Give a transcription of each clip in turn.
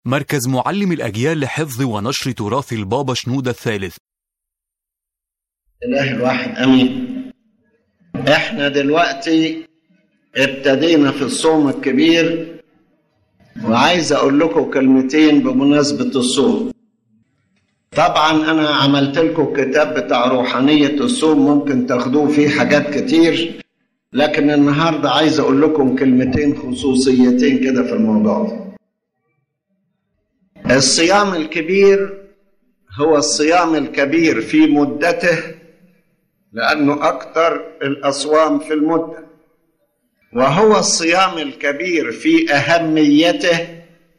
مركز معلم الأجيال لحفظ ونشر تراث البابا شنودة الثالث الاله الواحد امين احنا دلوقتي ابتدينا في الصوم الكبير وعايز اقول لكم كلمتين بمناسبة الصوم طبعا انا عملت لكم كتاب بتاع روحانية الصوم ممكن تاخدوه فيه حاجات كتير لكن النهاردة عايز اقول لكم كلمتين خصوصيتين كده في الموضوع ده الصيام الكبير هو الصيام الكبير في مدته لأنه أكثر الأصوام في المدة وهو الصيام الكبير في أهميته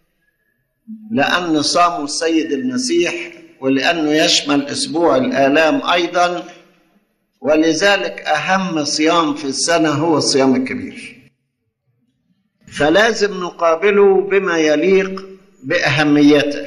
لأن صام السيد المسيح ولأنه يشمل أسبوع الآلام أيضا ولذلك أهم صيام في السنة هو الصيام الكبير فلازم نقابله بما يليق بأهميته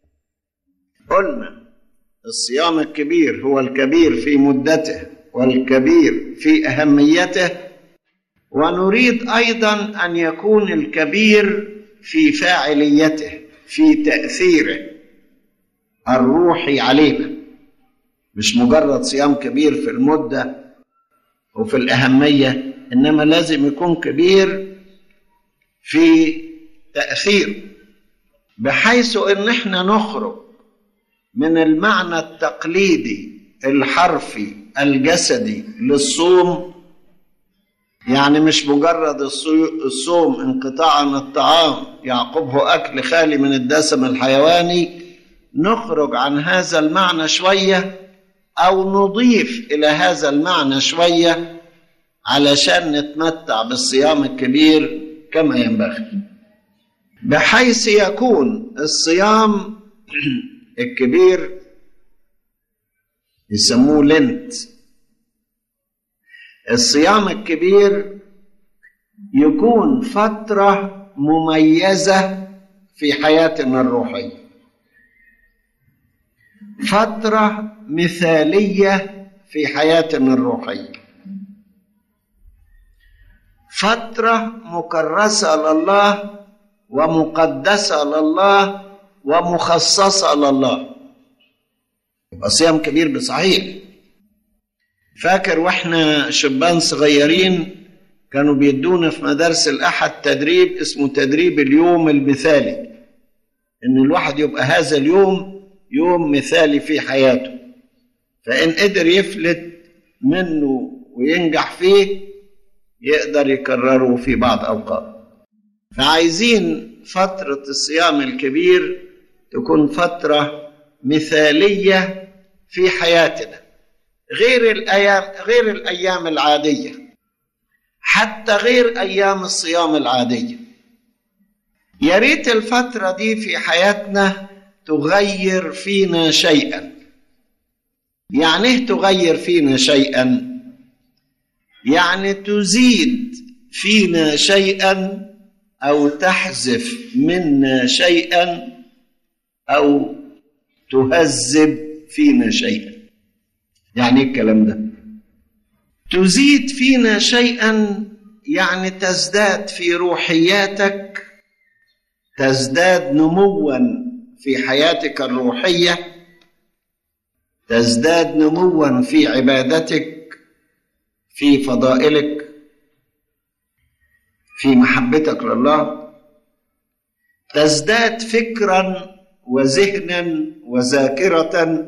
قلنا الصيام الكبير هو الكبير في مدته والكبير في أهميته ونريد أيضا أن يكون الكبير في فاعليته في تأثيره الروحي علينا مش مجرد صيام كبير في المدة وفي الأهمية إنما لازم يكون كبير في تأثيره بحيث إن إحنا نخرج من المعنى التقليدي الحرفي الجسدي للصوم يعني مش مجرد الصوم انقطاع عن الطعام يعقبه أكل خالي من الدسم الحيواني نخرج عن هذا المعنى شوية أو نضيف إلى هذا المعنى شوية علشان نتمتع بالصيام الكبير كما ينبغي بحيث يكون الصيام الكبير يسموه لنت الصيام الكبير يكون فترة مميزة في حياتنا الروحية فترة مثالية في حياتنا الروحية فترة مكرسة لله ومقدسة لله ومخصصة لله يبقى صيام كبير بصحيح فاكر واحنا شبان صغيرين كانوا بيدونا في مدارس الأحد تدريب اسمه تدريب اليوم المثالي إن الواحد يبقى هذا اليوم يوم مثالي في حياته فإن قدر يفلت منه وينجح فيه يقدر يكرره في بعض أوقات فعايزين فترة الصيام الكبير تكون فترة مثالية في حياتنا غير الأيام غير الأيام العادية حتى غير أيام الصيام العادية يا ريت الفترة دي في حياتنا تغير فينا شيئا يعني ايه تغير فينا شيئا يعني تزيد فينا شيئا او تحذف منا شيئا او تهذب فينا شيئا يعني ايه الكلام ده تزيد فينا شيئا يعني تزداد في روحياتك تزداد نموا في حياتك الروحيه تزداد نموا في عبادتك في فضائلك في محبتك لله تزداد فكرا وذهنا وذاكره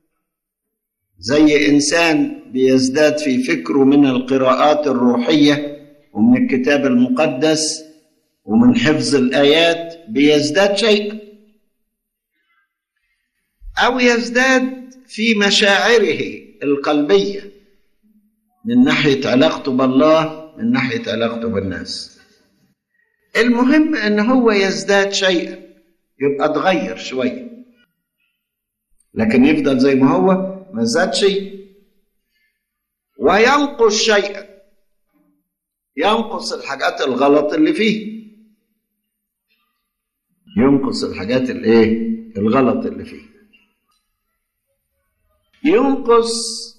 زي انسان بيزداد في فكره من القراءات الروحيه ومن الكتاب المقدس ومن حفظ الايات بيزداد شيئا او يزداد في مشاعره القلبيه من ناحيه علاقته بالله من ناحيه علاقته بالناس المهم ان هو يزداد شيئا يبقى اتغير شويه لكن يفضل زي ما هو ما زادش وينقص شيئا ينقص الحاجات الغلط اللي فيه ينقص الحاجات الايه الغلط اللي فيه ينقص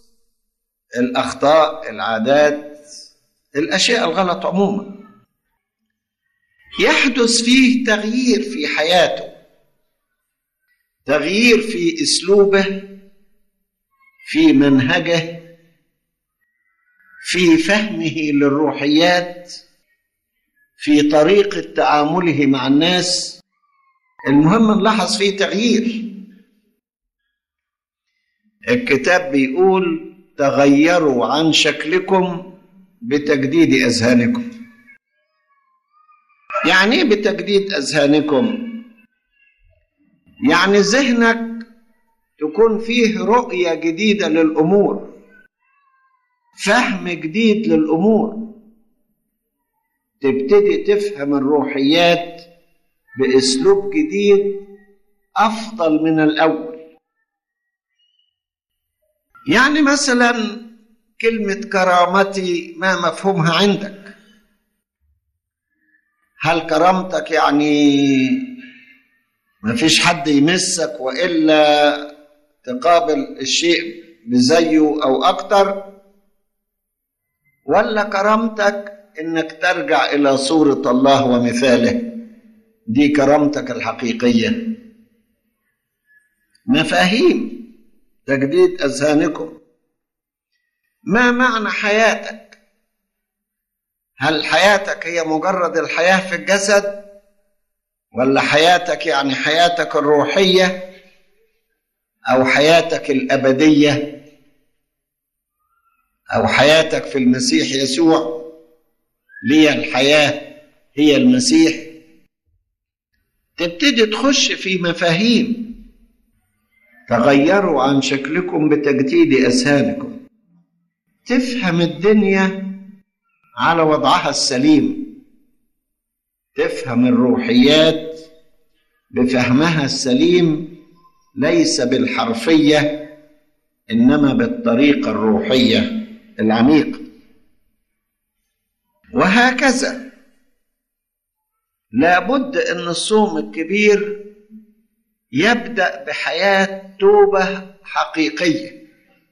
الاخطاء العادات الاشياء الغلط عموما يحدث فيه تغيير في حياته تغيير في اسلوبه في منهجه في فهمه للروحيات في طريقه تعامله مع الناس المهم نلاحظ فيه تغيير الكتاب بيقول تغيروا عن شكلكم بتجديد اذهانكم يعني ايه بتجديد اذهانكم يعني ذهنك تكون فيه رؤيه جديده للامور فهم جديد للامور تبتدي تفهم الروحيات باسلوب جديد افضل من الاول يعني مثلا كلمه كرامتي ما مفهومها عندك هل كرامتك يعني ما فيش حد يمسك والا تقابل الشيء بزيه او اكتر ولا كرامتك انك ترجع الى صوره الله ومثاله دي كرامتك الحقيقيه مفاهيم تجديد اذهانكم ما معنى حياتك هل حياتك هي مجرد الحياه في الجسد ولا حياتك يعني حياتك الروحيه او حياتك الابديه او حياتك في المسيح يسوع لي الحياه هي المسيح تبتدي تخش في مفاهيم تغيروا عن شكلكم بتجديد اذهانكم تفهم الدنيا على وضعها السليم تفهم الروحيات بفهمها السليم ليس بالحرفيه انما بالطريقه الروحيه العميقه وهكذا لابد ان الصوم الكبير يبدا بحياه توبه حقيقيه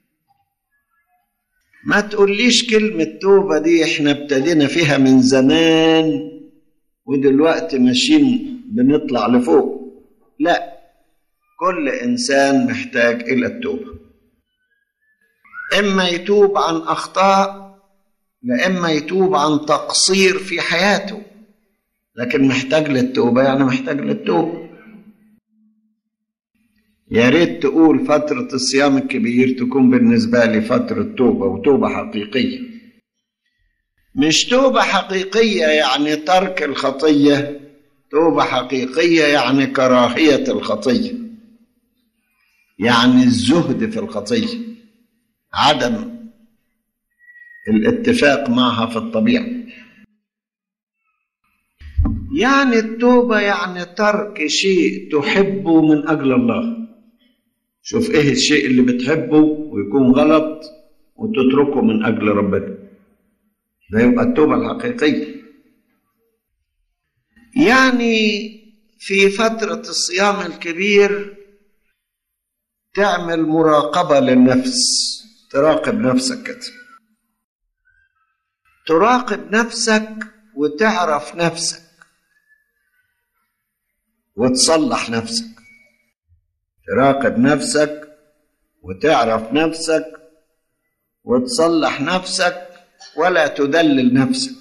ما تقوليش كلمه توبه دي احنا ابتدينا فيها من زمان ودلوقتي ماشيين بنطلع لفوق لا كل انسان محتاج الى التوبه اما يتوب عن اخطاء لا اما يتوب عن تقصير في حياته لكن محتاج للتوبه يعني محتاج للتوبه يا ريت تقول فترة الصيام الكبير تكون بالنسبة لي فترة توبة وتوبة حقيقية مش توبة حقيقية يعني ترك الخطية توبة حقيقية يعني كراهية الخطية يعني الزهد في الخطية عدم الاتفاق معها في الطبيعة يعني التوبة يعني ترك شيء تحبه من أجل الله شوف إيه الشيء اللي بتحبه ويكون غلط وتتركه من أجل ربنا ده يبقى التوبة الحقيقية يعني في فترة الصيام الكبير تعمل مراقبة للنفس تراقب نفسك كده تراقب نفسك وتعرف نفسك وتصلح نفسك تراقب نفسك وتعرف نفسك وتصلح نفسك ولا تدلل نفسك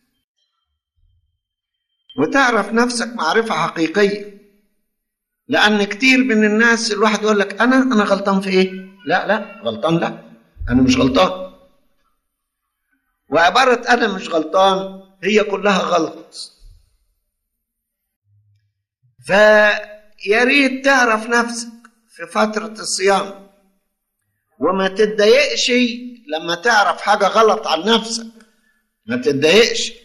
وتعرف نفسك معرفة حقيقية لأن كتير من الناس الواحد يقول لك أنا أنا غلطان في إيه؟ لا لا غلطان لا أنا مش غلطان وعبارة أنا مش غلطان هي كلها غلط فيا ريت تعرف نفسك في فترة الصيام وما تتضايقش لما تعرف حاجة غلط عن نفسك ما تتضايقش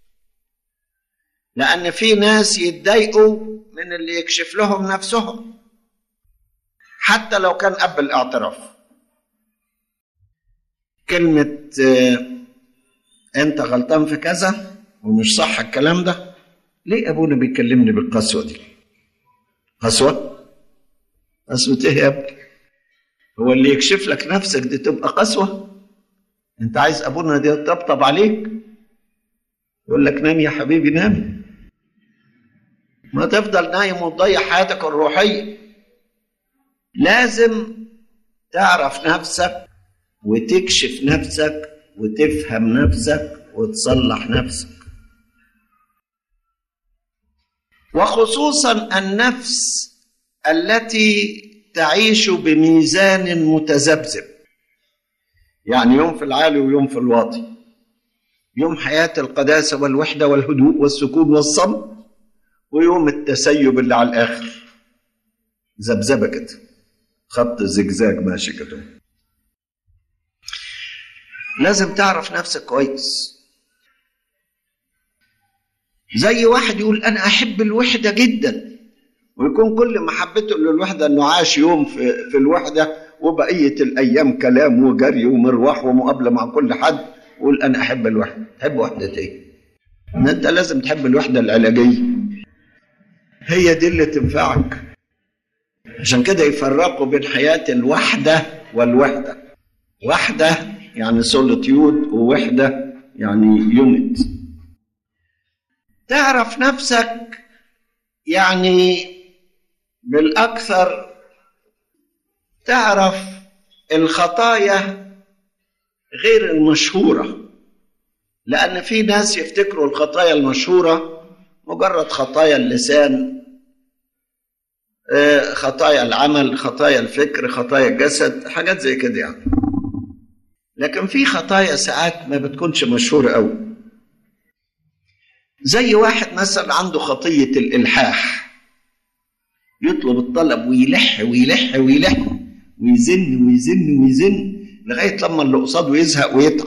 لأن في ناس يتضايقوا من اللي يكشف لهم نفسهم حتى لو كان قبل الاعتراف كلمة أنت غلطان في كذا ومش صح الكلام ده ليه أبونا بيكلمني بالقسوة دي قسوة قسوة إيه يا ابني هو اللي يكشف لك نفسك دي تبقى قسوة أنت عايز أبونا دي يطبطب عليك يقول لك نام يا حبيبي نام ما تفضل نايم وتضيع حياتك الروحية لازم تعرف نفسك وتكشف نفسك وتفهم نفسك وتصلح نفسك وخصوصا النفس التي تعيش بميزان متذبذب يعني يوم في العالي ويوم في الواطي يوم حياة القداسة والوحدة والهدوء والسكون والصمت ويوم التسيب اللي على الآخر ذبذبة كده خط زجزاج ماشي كده لازم تعرف نفسك كويس زي واحد يقول انا احب الوحده جدا ويكون كل محبته للوحده انه عاش يوم في, في الوحده وبقيه الايام كلام وجري ومروح ومقابله مع كل حد يقول انا احب الوحده تحب وحده ايه ان انت لازم تحب الوحده العلاجيه هي دي اللي تنفعك عشان كده يفرقوا بين حياه الوحده والوحده وحده يعني سوليتيود ووحده يعني يونت تعرف نفسك يعني بالاكثر تعرف الخطايا غير المشهوره لان في ناس يفتكروا الخطايا المشهوره مجرد خطايا اللسان خطايا العمل خطايا الفكر خطايا الجسد حاجات زي كده يعني لكن في خطايا ساعات ما بتكونش مشهوره قوي زي واحد مثلا عنده خطية الإلحاح يطلب الطلب ويلح ويلح ويلح ويزن ويزن ويزن لغاية لما اللي قصاده يزهق ويتعب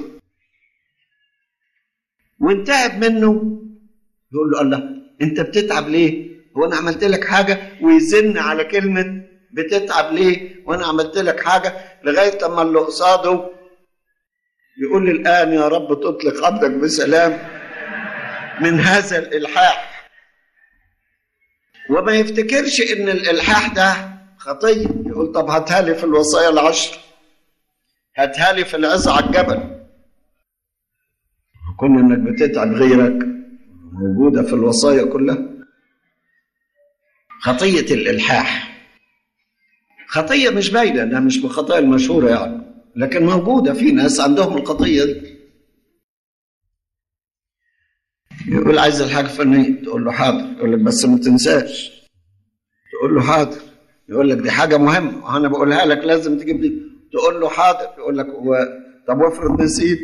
وان تعب منه يقول له الله انت بتتعب ليه؟ هو انا عملت لك حاجة ويزن على كلمة بتتعب ليه؟ وانا عملت لك حاجة لغاية لما اللي قصاده يقول لي الآن يا رب تطلق عبدك بسلام من هذا الإلحاح وما يفتكرش إن الإلحاح ده خطية يقول طب هاتها لي في الوصايا العشر هاتها لي في العظة على الجبل كون إنك بتتعب غيرك موجودة في الوصايا كلها خطية الإلحاح خطية مش باينة ده مش من الخطايا المشهورة يعني لكن موجودة في ناس عندهم الخطية دي يقول عايز الحاجة فنية تقول له حاضر يقول لك بس ما تنساش تقول له حاضر يقول لك دي حاجة مهمة وأنا بقولها لك لازم تجيب دي تقول له حاضر يقول لك هو طب وافرض نسيت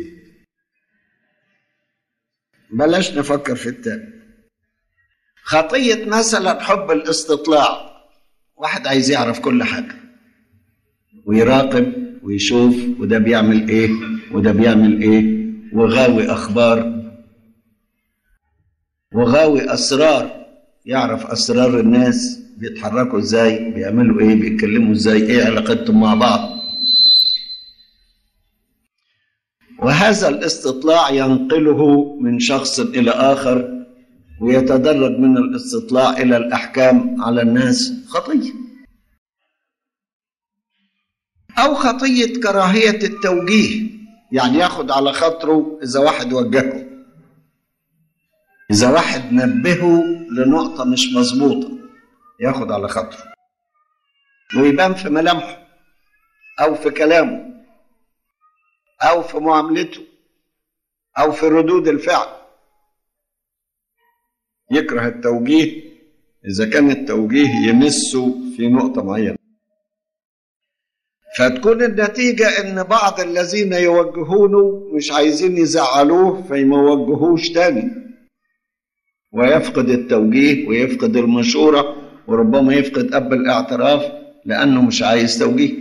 بلاش نفكر في التاني خطية مثلا حب الاستطلاع واحد عايز يعرف كل حاجة ويراقب ويشوف وده بيعمل ايه وده بيعمل ايه وغاوي اخبار وغاوي اسرار يعرف اسرار الناس بيتحركوا ازاي بيعملوا ايه بيتكلموا ازاي ايه علاقتهم مع بعض وهذا الاستطلاع ينقله من شخص الى اخر ويتدرج من الاستطلاع الى الاحكام على الناس خطيه او خطيه كراهيه التوجيه يعني ياخد على خاطره اذا واحد وجهه إذا واحد نبهه لنقطة مش مظبوطة ياخد على خاطره ويبان في ملامحه أو في كلامه أو في معاملته أو في ردود الفعل يكره التوجيه إذا كان التوجيه يمسه في نقطة معينة فتكون النتيجة إن بعض الذين يوجهونه مش عايزين يزعلوه فما يوجهوش تاني ويفقد التوجيه ويفقد المشورة وربما يفقد أب الاعتراف لأنه مش عايز توجيه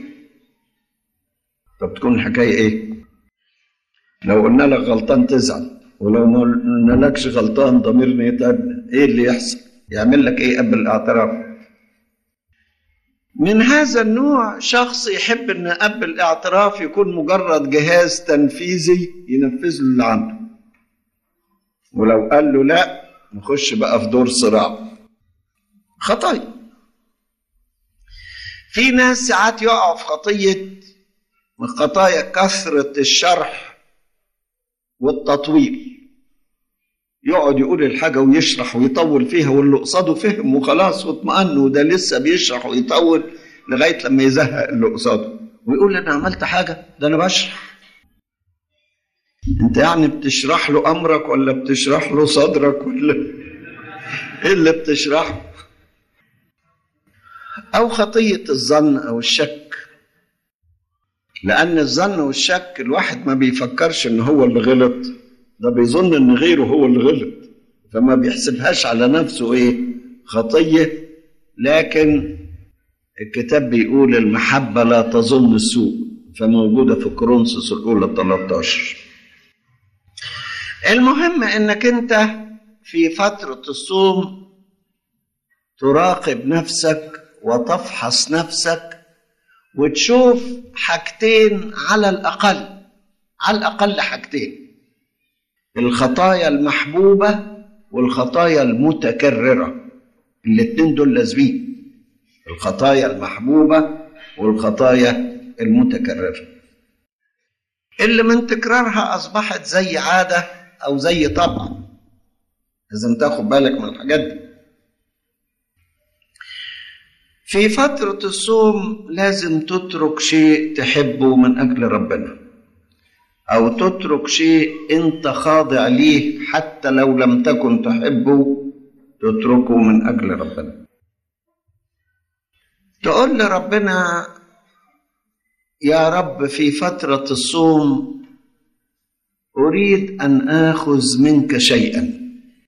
طب تكون الحكاية إيه؟ لو قلنا لك غلطان تزعل ولو ما قلنا لكش غلطان ضميرنا يتعبنا إيه اللي يحصل؟ يعمل لك إيه أب الاعتراف؟ من هذا النوع شخص يحب ان اب الاعتراف يكون مجرد جهاز تنفيذي ينفذ له اللي عنده ولو قال له لا نخش بقى في دور صراع خطايا في ناس ساعات يقعوا في خطية من خطايا كثرة الشرح والتطويل يقعد يقول الحاجة ويشرح ويطول فيها واللي قصاده فهم وخلاص واطمأن وده لسه بيشرح ويطول لغايه لما يزهق اللي قصاده ويقول انا عملت حاجه ده انا بشرح انت يعني بتشرح له امرك ولا بتشرح له صدرك ولا ايه اللي بتشرحه او خطيه الظن او الشك لان الظن والشك الواحد ما بيفكرش ان هو اللي غلط ده بيظن ان غيره هو اللي غلط فما بيحسبهاش على نفسه ايه خطيه لكن الكتاب بيقول المحبه لا تظن السوء فموجوده في كورنثوس الاولى 13 المهم انك انت في فتره الصوم تراقب نفسك وتفحص نفسك وتشوف حاجتين على الاقل على الاقل حاجتين الخطايا المحبوبه والخطايا المتكرره الاتنين دول لازمين الخطايا المحبوبه والخطايا المتكرره اللي من تكرارها اصبحت زي عاده او زي طبع لازم تاخد بالك من الحاجات دي في فترة الصوم لازم تترك شيء تحبه من أجل ربنا أو تترك شيء أنت خاضع ليه حتى لو لم تكن تحبه تتركه من أجل ربنا تقول لربنا يا رب في فترة الصوم أريد أن آخذ منك شيئا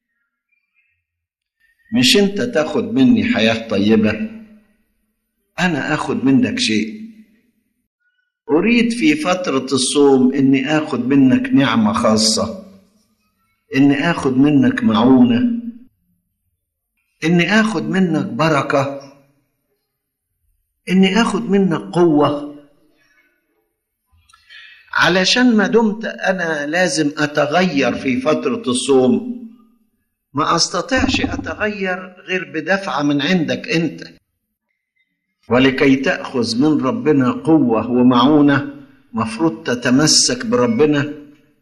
مش أنت تاخد مني حياة طيبة أنا آخد منك شيء أريد في فترة الصوم إني آخد منك نعمة خاصة إني آخد منك معونة إني آخد منك بركة إني آخد منك قوة علشان ما دمت أنا لازم أتغير في فترة الصوم ما أستطيعش أتغير غير بدفعة من عندك أنت ولكي تأخذ من ربنا قوة ومعونة مفروض تتمسك بربنا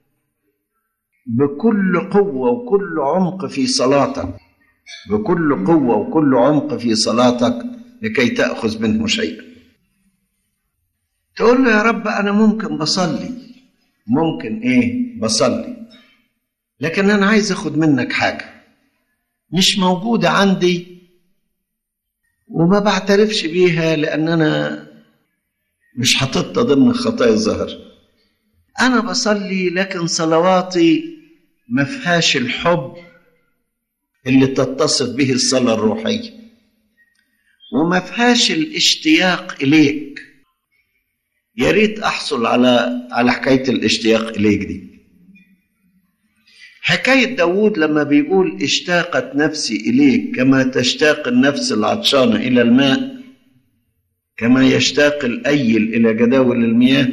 بكل قوة وكل عمق في صلاتك بكل قوة وكل عمق في صلاتك لكي تأخذ منه شيئا تقول له يا رب أنا ممكن بصلي ممكن إيه بصلي لكن أنا عايز أخد منك حاجة مش موجودة عندي وما بعترفش بيها لأن أنا مش حاططها ضمن خطايا الظهر أنا بصلي لكن صلواتي ما فيهاش الحب اللي تتصف به الصلاة الروحية وما فيهاش الاشتياق إليك يا ريت أحصل على على حكاية الاشتياق إليك دي حكاية داود لما بيقول اشتاقت نفسي إليك كما تشتاق النفس العطشانة إلى الماء كما يشتاق الأيل إلى جداول المياه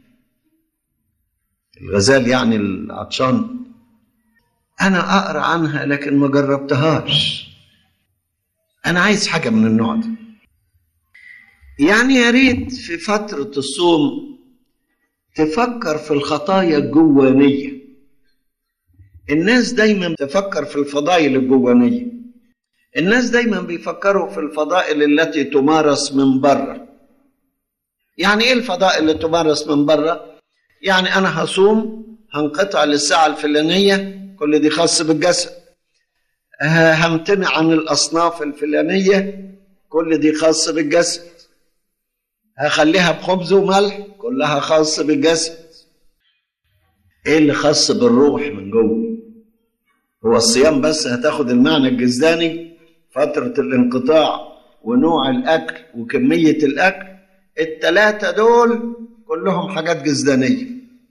الغزال يعني العطشان أنا أقرأ عنها لكن ما جربتهاش أنا عايز حاجة من النوع ده يعني يا ريت في فترة الصوم تفكر في الخطايا الجوانيه الناس دايما تفكر في الفضائل الجوانية الناس دايما بيفكروا في الفضائل التي تمارس من بره يعني ايه الفضائل اللي تمارس من بره يعني انا هصوم هنقطع للساعة الفلانية كل دي خاص بالجسد همتنع عن الأصناف الفلانية كل دي خاص بالجسد هخليها بخبز وملح كلها خاص بالجسد ايه اللي خاص بالروح من جوه هو الصيام بس هتاخد المعنى الجسداني فترة الانقطاع ونوع الأكل وكمية الأكل التلاتة دول كلهم حاجات جسدانية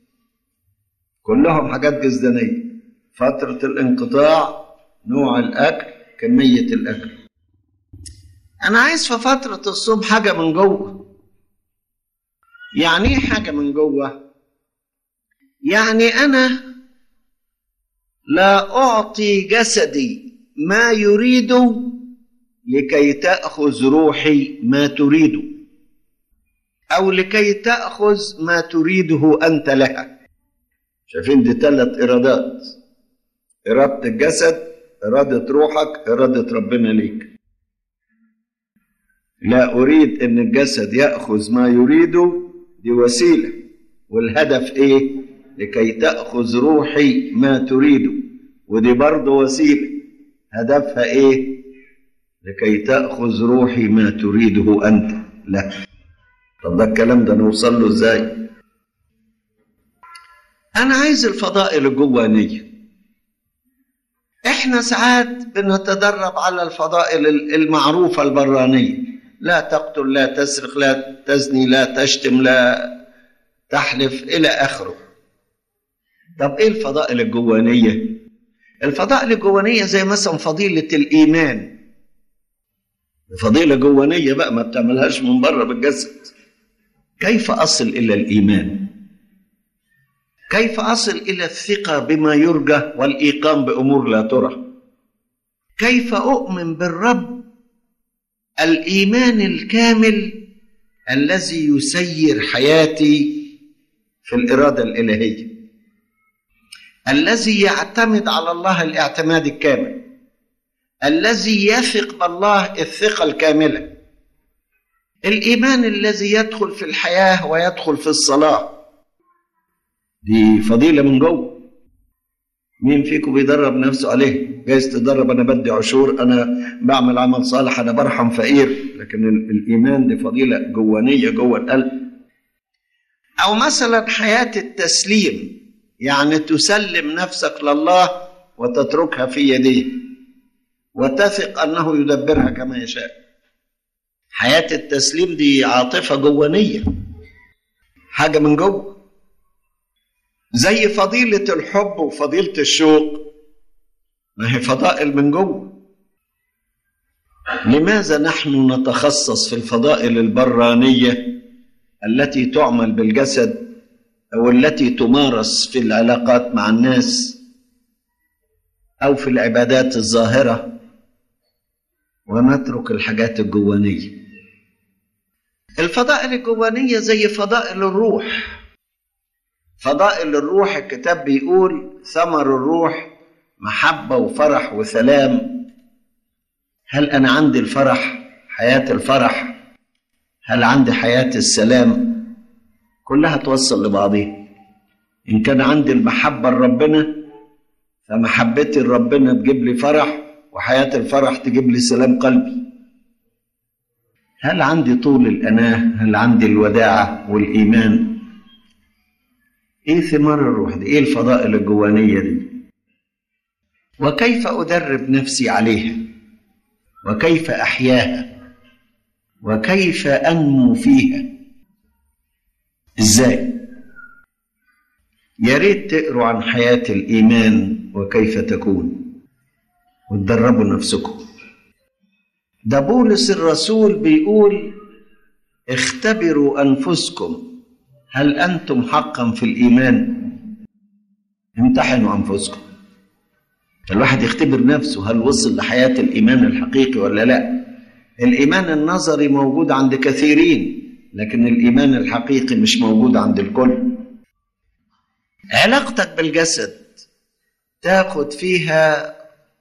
كلهم حاجات جسدانية فترة الانقطاع نوع الأكل كمية الأكل أنا عايز في فترة الصوم حاجة من جوه يعني إيه حاجة من جوه؟ يعني انا لا اعطي جسدي ما يريد لكي تاخذ روحي ما تريد او لكي تاخذ ما تريده انت لها شايفين دي ثلاث ارادات اراده الجسد اراده روحك اراده ربنا ليك لا أريد أن الجسد يأخذ ما يريده دي وسيلة والهدف إيه؟ لكي تأخذ روحي ما تريده ودي برضه وسيلة هدفها إيه؟ لكي تأخذ روحي ما تريده أنت لا طب ده الكلام ده نوصل له إزاي؟ أنا عايز الفضائل الجوانية إحنا ساعات بنتدرب على الفضائل المعروفة البرانية لا تقتل لا تسرق لا تزني لا تشتم لا تحلف إلى آخره طب إيه الفضائل الجوانية؟ الفضائل الجوانية زي مثلا فضيلة الإيمان فضيلة جوانية بقى ما بتعملهاش من بره بالجسد كيف أصل إلى الإيمان؟ كيف أصل إلى الثقة بما يرجى والإيقان بأمور لا ترى؟ كيف أؤمن بالرب الإيمان الكامل الذي يسير حياتي في الإرادة الإلهية الذي يعتمد على الله الاعتماد الكامل الذي يثق بالله الثقة الكاملة الإيمان الذي يدخل في الحياة ويدخل في الصلاة دي فضيلة من جوه مين فيكم بيدرب نفسه عليه جايز تدرب أنا بدي عشور أنا بعمل عمل صالح أنا برحم فقير لكن الإيمان دي فضيلة جوانية جوه القلب أو مثلا حياة التسليم يعني تسلم نفسك لله وتتركها في يديه وتثق انه يدبرها كما يشاء حياه التسليم دي عاطفه جوانيه حاجه من جوه زي فضيله الحب وفضيله الشوق ما هي فضائل من جوه لماذا نحن نتخصص في الفضائل البرانيه التي تعمل بالجسد او التي تمارس في العلاقات مع الناس او في العبادات الظاهره ونترك الحاجات الجوانيه الفضائل الجوانيه زي فضائل الروح فضائل الروح الكتاب بيقول ثمر الروح محبه وفرح وسلام هل انا عندي الفرح حياه الفرح هل عندي حياه السلام كلها توصل لبعضها إن كان عندي المحبة لربنا فمحبتي لربنا تجيب لي فرح وحياة الفرح تجيب لي سلام قلبي هل عندي طول الأناة هل عندي الوداعة والإيمان إيه ثمار الروح دي إيه الفضائل الجوانية دي وكيف أدرب نفسي عليها وكيف أحياها وكيف أنمو فيها ازاي يا ريت تقروا عن حياة الإيمان وكيف تكون وتدربوا نفسكم ده بولس الرسول بيقول اختبروا أنفسكم هل أنتم حقا في الإيمان امتحنوا أنفسكم الواحد يختبر نفسه هل وصل لحياة الإيمان الحقيقي ولا لا الإيمان النظري موجود عند كثيرين لكن الإيمان الحقيقي مش موجود عند الكل علاقتك بالجسد تاخد فيها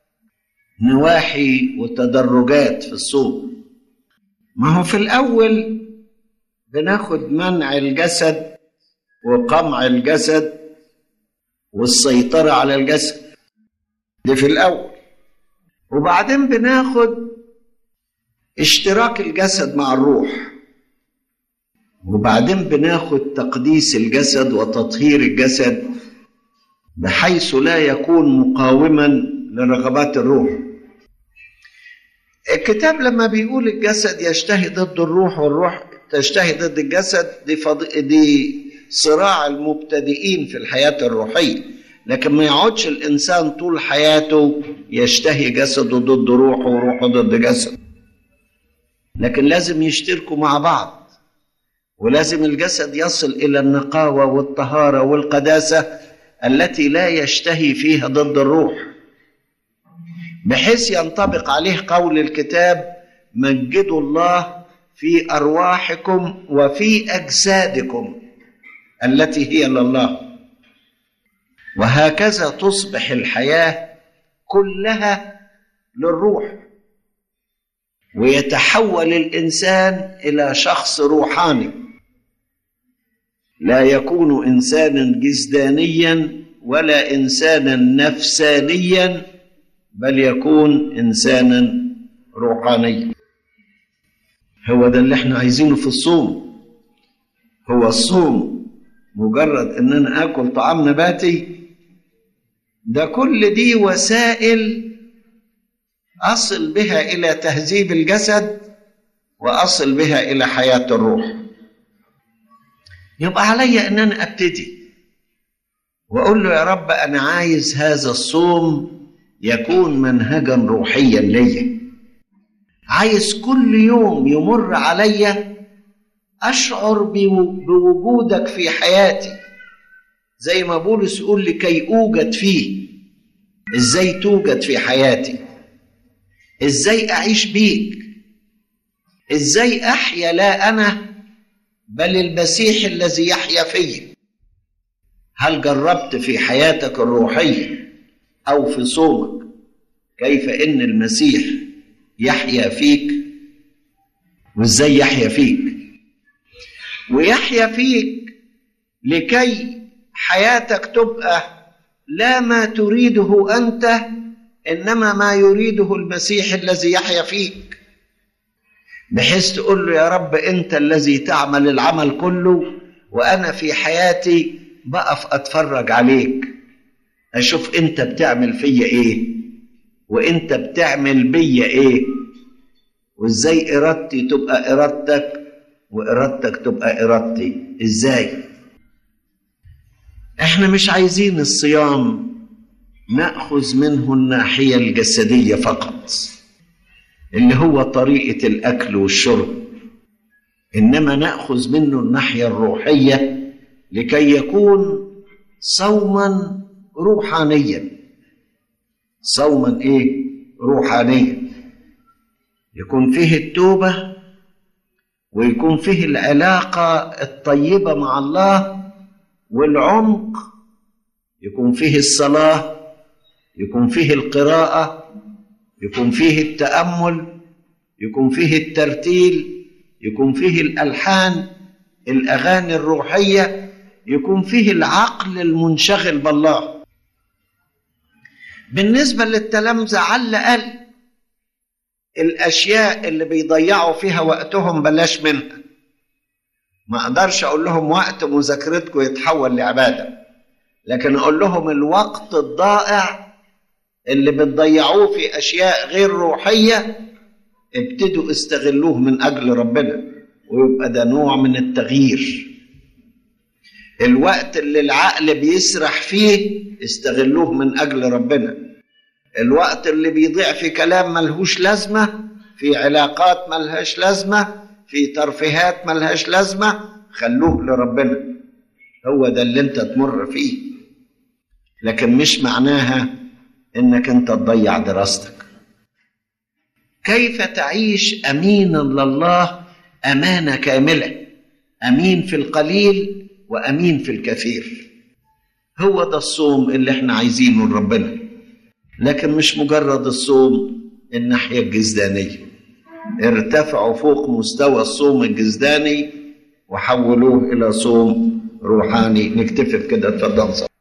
نواحي وتدرجات في الصوم ما هو في الأول بناخد منع الجسد وقمع الجسد والسيطرة على الجسد دي في الأول وبعدين بناخد اشتراك الجسد مع الروح وبعدين بناخد تقديس الجسد وتطهير الجسد بحيث لا يكون مقاوما لرغبات الروح الكتاب لما بيقول الجسد يشتهي ضد الروح والروح تشتهي ضد الجسد دي, فض... دي صراع المبتدئين في الحياة الروحية لكن ما يقعدش الإنسان طول حياته يشتهي جسده ضد روحه وروحه ضد جسده لكن لازم يشتركوا مع بعض ولازم الجسد يصل الى النقاوه والطهاره والقداسه التي لا يشتهي فيها ضد الروح بحيث ينطبق عليه قول الكتاب مجدوا الله في ارواحكم وفي اجسادكم التي هي لله وهكذا تصبح الحياه كلها للروح ويتحول الانسان الى شخص روحاني لا يكون انسانا جسدانيا ولا انسانا نفسانيا بل يكون انسانا روحانيا هو ده اللي احنا عايزينه في الصوم هو الصوم مجرد ان انا اكل طعام نباتي ده كل دي وسائل اصل بها الى تهذيب الجسد واصل بها الى حياه الروح يبقى علي ان انا ابتدي واقول له يا رب انا عايز هذا الصوم يكون منهجا روحيا ليا عايز كل يوم يمر عليا اشعر بوجودك في حياتي زي ما بولس يقول لكي اوجد فيه ازاي توجد في حياتي ازاي اعيش بيك ازاي احيا لا انا بل المسيح الذي يحيا فيا هل جربت في حياتك الروحيه او في صومك كيف ان المسيح يحيا فيك وازاي يحيا فيك ويحيا فيك لكي حياتك تبقى لا ما تريده انت انما ما يريده المسيح الذي يحيا فيك بحيث تقول له يا رب انت الذي تعمل العمل كله وانا في حياتي بقف اتفرج عليك اشوف انت بتعمل فيا ايه وانت بتعمل بيا ايه وازاي ارادتي تبقى ارادتك وارادتك تبقى ارادتي ازاي احنا مش عايزين الصيام ناخذ منه الناحيه الجسديه فقط اللي هو طريقه الاكل والشرب انما ناخذ منه الناحيه الروحيه لكي يكون صوما روحانيا صوما ايه روحانيا يكون فيه التوبه ويكون فيه العلاقه الطيبه مع الله والعمق يكون فيه الصلاه يكون فيه القراءه يكون فيه التامل يكون فيه الترتيل يكون فيه الالحان الاغاني الروحيه يكون فيه العقل المنشغل بالله بالنسبه للتلامذه على الاقل الاشياء اللي بيضيعوا فيها وقتهم بلاش منها ما اقدرش اقول لهم وقت مذاكرتكم يتحول لعباده لكن اقول لهم الوقت الضائع اللي بتضيعوه في اشياء غير روحيه ابتدوا استغلوه من اجل ربنا ويبقى ده نوع من التغيير الوقت اللي العقل بيسرح فيه استغلوه من اجل ربنا الوقت اللي بيضيع في كلام ملهوش لازمه في علاقات ملهاش لازمه في ترفيهات ملهاش لازمه خلوه لربنا هو ده اللي انت تمر فيه لكن مش معناها انك انت تضيع دراستك كيف تعيش امينا لله امانه كامله امين في القليل وامين في الكثير هو ده الصوم اللي احنا عايزينه لربنا لكن مش مجرد الصوم الناحيه الجسدانيه ارتفعوا فوق مستوى الصوم الجسداني وحولوه الى صوم روحاني نكتفي بكده اتفضل